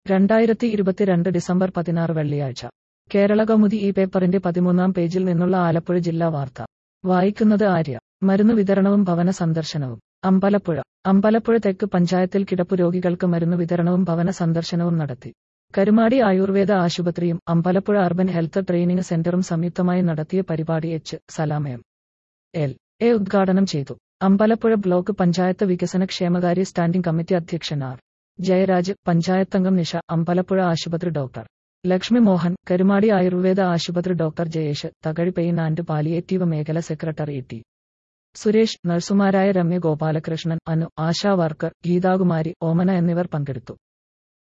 രണ്ടായിരത്തി ഇരുപത്തിരണ്ട് ഡിസംബർ പതിനാറ് വെള്ളിയാഴ്ച കേരള കൗമുദി ഈ പേപ്പറിന്റെ പതിമൂന്നാം പേജിൽ നിന്നുള്ള ആലപ്പുഴ ജില്ലാ വാർത്ത വായിക്കുന്നത് ആര്യ മരുന്ന് വിതരണവും ഭവന സന്ദർശനവും അമ്പലപ്പുഴ അമ്പലപ്പുഴ തെക്ക് പഞ്ചായത്തിൽ കിടപ്പു രോഗികൾക്ക് മരുന്ന് വിതരണവും ഭവന സന്ദർശനവും നടത്തി കരുമാടി ആയുർവേദ ആശുപത്രിയും അമ്പലപ്പുഴ അർബൻ ഹെൽത്ത് ട്രെയിനിംഗ് സെന്ററും സംയുക്തമായി നടത്തിയ പരിപാടി എച്ച് സലാമയം എൽ എ ഉദ്ഘാടനം ചെയ്തു അമ്പലപ്പുഴ ബ്ലോക്ക് പഞ്ചായത്ത് വികസന ക്ഷേമകാര്യ സ്റ്റാൻഡിംഗ് കമ്മിറ്റി അധ്യക്ഷൻ ആർ ജയരാജ് പഞ്ചായത്തംഗം നിഷ അമ്പലപ്പുഴ ആശുപത്രി ഡോക്ടർ ലക്ഷ്മി മോഹൻ കരുമാടി ആയുർവേദ ആശുപത്രി doctor Jayesh Thakazhi pain and palliative മേഖല സെക്രട്ടറി ടി സുരേഷ് നഴ്സുമാരായ രമ്യ ഗോപാലകൃഷ്ണൻ അനു ആശാ വർക്കർ ഗീതാകുമാരി ഓമന എന്നിവർ പങ്കെടുത്തു